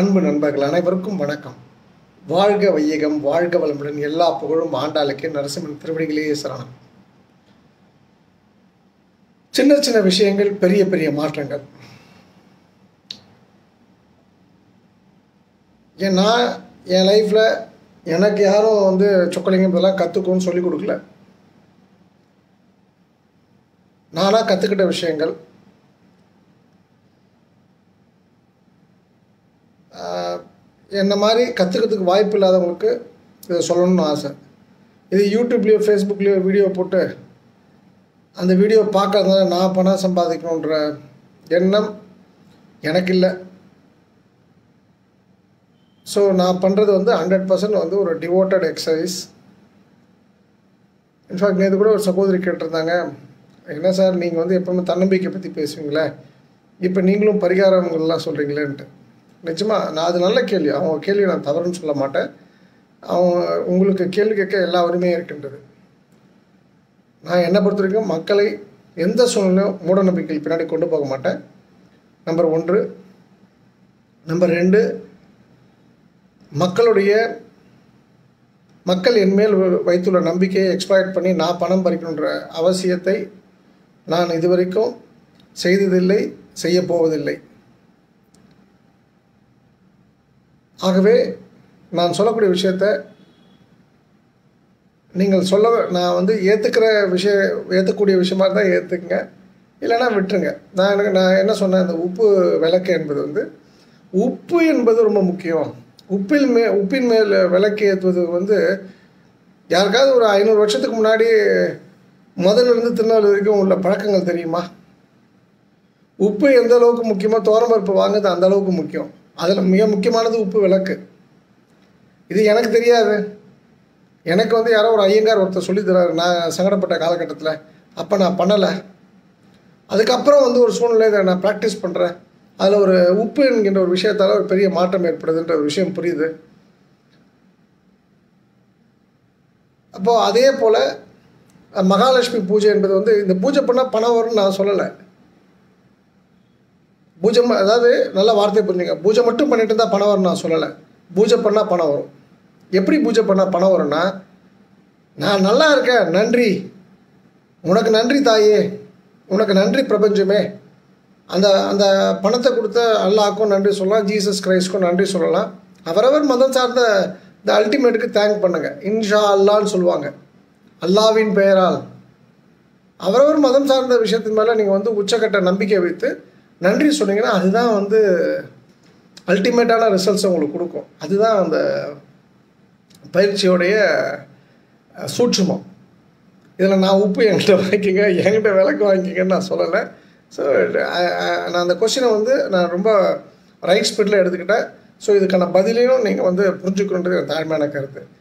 அன்பு நண்பர்கள் அனைவருக்கும் வணக்கம் வாழ்க வையகம் வாழ்க வளமுடன் எல்லா புகழும் ஆண்டாளுக்கு நரசிம்மன் திருவடிகளே சரணம் சின்ன சின்ன விஷயங்கள் பெரிய பெரிய மாற்றங்கள் ஏன் நான் என் லைஃப்பில் எனக்கு யாரும் வந்து சொக்கலிங்கம் இதெல்லாம் கற்றுக்கோன்னு சொல்லி கொடுக்கல நானாக கற்றுக்கிட்ட விஷயங்கள் ஆஹ், என்ன மாதிரி கற்றுக்கிறதுக்கு வாய்ப்பு இல்லாதவங்களுக்கு இதை சொல்லணும்னு ஆசை இது யூடியூப்லேயோ ஃபேஸ்புக்லேயோ வீடியோ போட்டு அந்த வீடியோ பார்க்கறதுனால நான் பணம் சம்பாதிக்கணுன்ற எண்ணம் எனக்கு இல்லை ஸோ நான் பண்ணுறது வந்து ஹண்ட்ரட் பர்சன்ட் வந்து ஒரு டிவோட்டட் எக்ஸசைஸ் இன்ஃபேக்ட் நேற்று கூட ஒரு சகோதரி கேட்டிருந்தாங்க என்ன சார் நீங்கள் வந்து எப்பவுமே தன்னம்பிக்கை பற்றி பேசுவீங்களே இப்போ நீங்களும் பரிகாரங்கள்லாம் சொல்கிறீங்களேன்ட்டு நிச்சயமாக நான் அது நல்ல கேள்வி அவங்க கேள்வி நான் தவறுன்னு சொல்ல மாட்டேன் அவங்க உங்களுக்கு கேள்வி கேட்க எல்லா உரிமையும் இருக்கின்றது நான் என்னை பொறுத்த வரைக்கும் மக்களை எந்த சூழ்நிலையும் மூட நம்பிக்கைகள் பின்னாடி கொண்டு போக மாட்டேன் நம்பர் ஒன்று நம்பர் ரெண்டு மக்களுடைய மக்கள் என் மேல் வைத்துள்ள நம்பிக்கையை எக்ஸ்ப்ளாய்ட் பண்ணி நான் பணம் பறிக்கணுன்ற அவசியத்தை நான் இதுவரைக்கும் செய்ததில்லை செய்யப் போவதில்லை ஆகவே நான் சொல்லக்கூடிய விஷயத்த நீங்கள் சொல்ல நான் வந்து ஏற்றுக்கிற விஷய ஏற்றக்கூடிய விஷயமா தான் ஏற்றுக்குங்க இல்லைன்னா விட்டுருங்க நான் எனக்கு நான் என்ன சொன்னேன் அந்த உப்பு விளக்கு என்பது வந்து உப்பு என்பது ரொம்ப முக்கியம் உப்பில் மே உப்பின் மேல் விளக்கு ஏற்றுவது வந்து யாருக்காவது ஒரு ஐநூறு வருஷத்துக்கு முன்னாடி முதல்ல இருந்து திருநாள் வரைக்கும் உள்ள பழக்கங்கள் தெரியுமா உப்பு எந்த அளவுக்கு முக்கியமோ தோரம்பருப்பு வாங்குறது அந்த அளவுக்கு முக்கியம் அதில் மிக முக்கியமானது உப்பு விளக்கு இது எனக்கு தெரியாது எனக்கு வந்து யாரோ ஒரு ஐயங்கார் ஒருத்தர் சொல்லி தராரு நான் சங்கடப்பட்ட காலகட்டத்தில் அப்போ நான் பண்ணலை அதுக்கப்புறம் வந்து ஒரு சூழ்நிலை இதை நான் ப்ராக்டிஸ் பண்ணுறேன் அதில் ஒரு உப்பு என்கின்ற ஒரு விஷயத்தால் ஒரு பெரிய மாற்றம் ஏற்படுதுன்ற ஒரு விஷயம் புரியுது அப்போது அதே போல் மகாலட்சுமி பூஜை என்பது வந்து இந்த பூஜை பண்ணால் பணம் வரும்னு நான் சொல்லலை பூஜை ம- அதாவது நல்ல வார்த்தை புரிஞ்சுங்க பூஜை மட்டும் பண்ணிட்டு இருந்தால் பணம் வரும்னு நான் சொல்லலை பூஜை பண்ணால் பணம் வரும் எப்படி பூஜை பண்ணால் பணம் வரும்னா நான் நல்லா இருக்கேன் நன்றி உனக்கு நன்றி தாயே உனக்கு நன்றி பிரபஞ்சமே அந்த அந்த பணத்தை கொடுத்த அல்லாஹ்க்கும் நன்றி சொல்லலாம் ஜீசஸ் கிரைஸ்க்கும் நன்றி சொல்லலாம் அவரவர் மதம் சார்ந்த இந்த அல்டிமேட்டுக்கு தேங்க் பண்ணுங்க இன்ஷா அல்லான்னு சொல்லுவாங்க அல்லாவின் பெயரால் அவரவர் மதம் சார்ந்த விஷயத்தின் மேலே நீங்கள் வந்து உச்சக்கட்ட நம்பிக்கை வைத்து நன்றி சொன்னீங்கன்னா அதுதான் வந்து அல்டிமேட்டான ரிசல்ட்ஸ் உங்களுக்கு கொடுக்கும் அதுதான் அந்த பயிற்சியோடைய அஹ், சூட்சுமம் இதில் நான் உப்பு என்கிட்ட வாங்கிக்கங்க என்கிட்ட விளக்கு வாங்கிக்கங்கன்னு நான் சொல்லலை ஸோ நான் அந்த கொஷினை வந்து நான் ரொம்ப ரைட் ஸ்பீடில் எடுத்துக்கிட்டேன் ஸோ இதுக்கான பதிலையும் நீங்கள் வந்து புரிஞ்சுக்கணுன்றது என் தாழ்மையான கருத்து